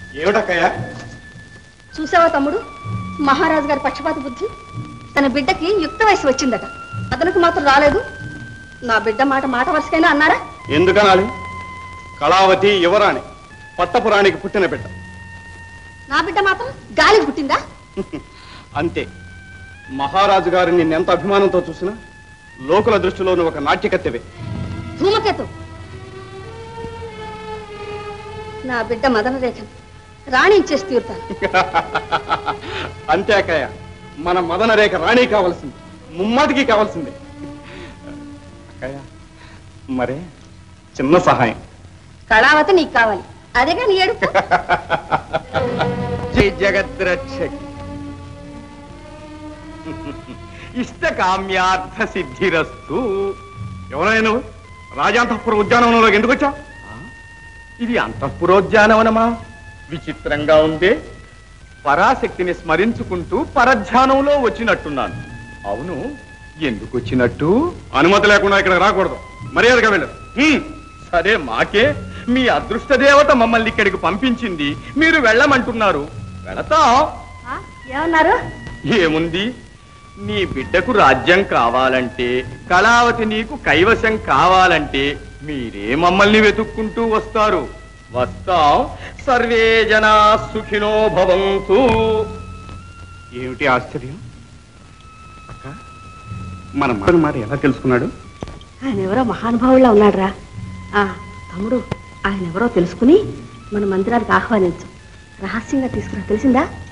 ఏమిటక్కయ్యా చూసావా తమ్ముడు మహారాజు గారి పక్షపాత బుద్ధి తన బిడ్డకి యుక్త వయసు వచ్చిందట అతనికి మాత్రం రాలేదు నా బిడ్డ మాట మాట వరుసకైనా అన్నారా ఎందుకనాలి కళావతి యువరాణి పట్టపురాణికి పుట్టిన బిడ్డ నా బిడ్డ మాత్రం గాలికి పుట్టిందా అంతే మహారాజు గారు నిన్నెంత అభిమానంతో చూసినా లోకుల దృష్టిలో నువ్వు ఒక నాట్యకత్తెవే ధూమకేతు నా బిడ్డ మదన రేఖ రాణించేసి తీరుతాను అంతే అక్కయ్య మన మదన రేఖ రాణి కావాల్సింది ముమ్మాటికి కావాల్సిందే అక్కయ్య మరే చిన్న సహాయం కళావతి నీకు కావాలి అదేగా నీ ఏడుపు జై జగద్రక్షకి ఇష్ట కామ్యార్థ సిద్ధిరస్తు ఎవరైనా నువ్వు రాజాంతఃపుర ఉద్యానవనంలోకి ఎందుకు వచ్చా ఇది అంతఃపురోద్యానవనమా విచిత్రంగా ఉందే పరాశక్తిని స్మరించుకుంటూ పరధ్యానంలో వచ్చినట్టున్నాను అవును ఎందుకు వచ్చినట్టు అనుమతి లేకుండా ఇక్కడ రాకూడదు మర్యాదగా వెళ్ళు హ్మ్, సరే మాకే మీ అదృష్ట దేవత మమ్మల్ని ఇక్కడికి పంపించింది మీరు వెళ్ళమంటున్నారు వెళతాం ఆ, ఏమన్నారు ఏముంది నీ బిడ్డకు రాజ్యం కావాలంటే కళావతి నీకు కైవశం కావాలంటే మీరే మమ్మల్ని వెతుక్కుంటూ వస్తారు వస్తాం సర్వే జనా సుఖినో భవంతు ఏమిటి ఆశ్చర్యం అక్క మన మాట మాట ఎలా తెలుసుకున్నాడు ఆయన ఎవరో మహానుభావుల్లో ఉన్నాడురా ఆ తమ్ముడు ఆయన ఎవరో తెలుసుకుని మన మందిరానికి ఆహ్వానించు రహస్యంగా తీసుకురా తెలిసిందా